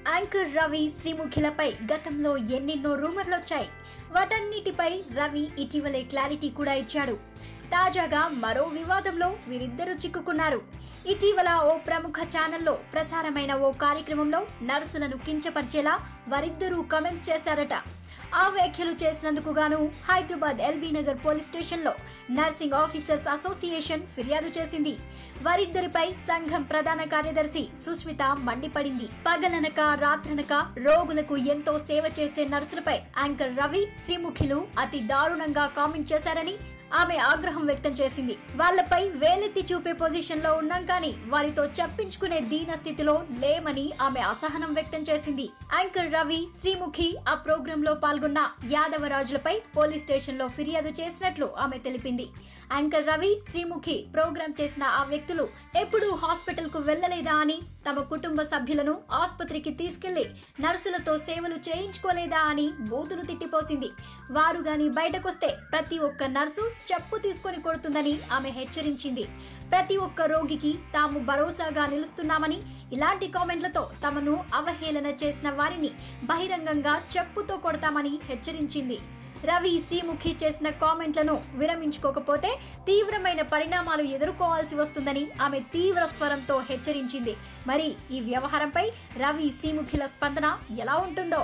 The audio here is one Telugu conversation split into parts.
యాంకర్ రవి శ్రీముఖిలపై గతంలో ఎన్నెన్నో రూమర్లు వచ్చాయి వాటన్నిటిపై రవి ఇటీవలే క్లారిటీ కూడా ఇచ్చాడు తాజాగా మరో వివాదంలో వీరిద్దరూ చిక్కుకున్నారు ఇటీవల ఓ ప్రముఖ ఛానల్లో ప్రసారమైన ఓ కార్యక్రమంలో నర్సులను కించపరిచేలా వారిద్దరూ కమెంట్స్ చేశారట ఆ వ్యాఖ్యలు చేసినందుకు గాను హైదరాబాద్ ఎల్బీ నగర్ పోలీస్ స్టేషన్లో నర్సింగ్ ఆఫీసర్స్ అసోసియేషన్ ఫిర్యాదు చేసింది వారిద్దరిపై సంఘం ప్రధాన కార్యదర్శి సుస్మిత మండిపడింది పగలనక రాత్రనక రోగులకు ఎంతో సేవ చేసే నర్సులపై యాంకర్ రవి శ్రీముఖిలు అతి దారుణంగా కామెంట్ చేశారని ఆమె ఆగ్రహం వ్యక్తం చేసింది వాళ్లపై వేలెత్తి చూపే పొజిషన్ లో ఉన్నాం కానీ వారితో చెప్పించుకునే దీన స్థితిలో లేమని ఆమె అసహనం వ్యక్తం చేసింది యాంకర్ రవి శ్రీముఖి ఆ ప్రోగ్రామ్ లో పాల్గొన్న యాదవరాజులపై పోలీస్ స్టేషన్ లో ఫిర్యాదు చేసినట్లు ఆమె తెలిపింది యాంకర్ రవి శ్రీముఖి ప్రోగ్రామ్ చేసిన ఆ వ్యక్తులు ఎప్పుడూ హాస్పిటల్ కు వెళ్లలేదా అని తమ కుటుంబ సభ్యులను ఆసుపత్రికి తీసుకెళ్లి నర్సులతో సేవలు చేయించుకోలేదా అని బూతులు తిట్టిపోసింది వారు గాని బయటకొస్తే ప్రతి ఒక్క నర్సు చెప్పు తీసుకొని కొడుతుందని ఆమె హెచ్చరించింది ప్రతి ఒక్క రోగికి తాము భరోసాగా నిలుస్తున్నామని ఇలాంటి కామెంట్లతో తమను అవహేళన చేసిన వారిని బహిరంగంగా చెప్పుతో కొడతామని హెచ్చరించింది రవి శ్రీముఖి చేసిన కామెంట్లను విరమించుకోకపోతే తీవ్రమైన పరిణామాలు ఎదుర్కోవాల్సి వస్తుందని ఆమె తీవ్ర స్వరంతో హెచ్చరించింది మరి ఈ వ్యవహారంపై రవి శ్రీముఖిల స్పందన ఎలా ఉంటుందో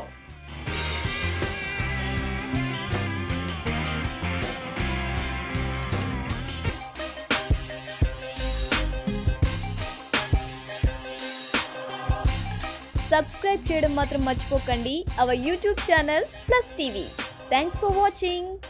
సబ్స్క్రైబ్ చేయడం మాత్రం మర్చిపోకండి our YouTube channel plus TV thanks for watching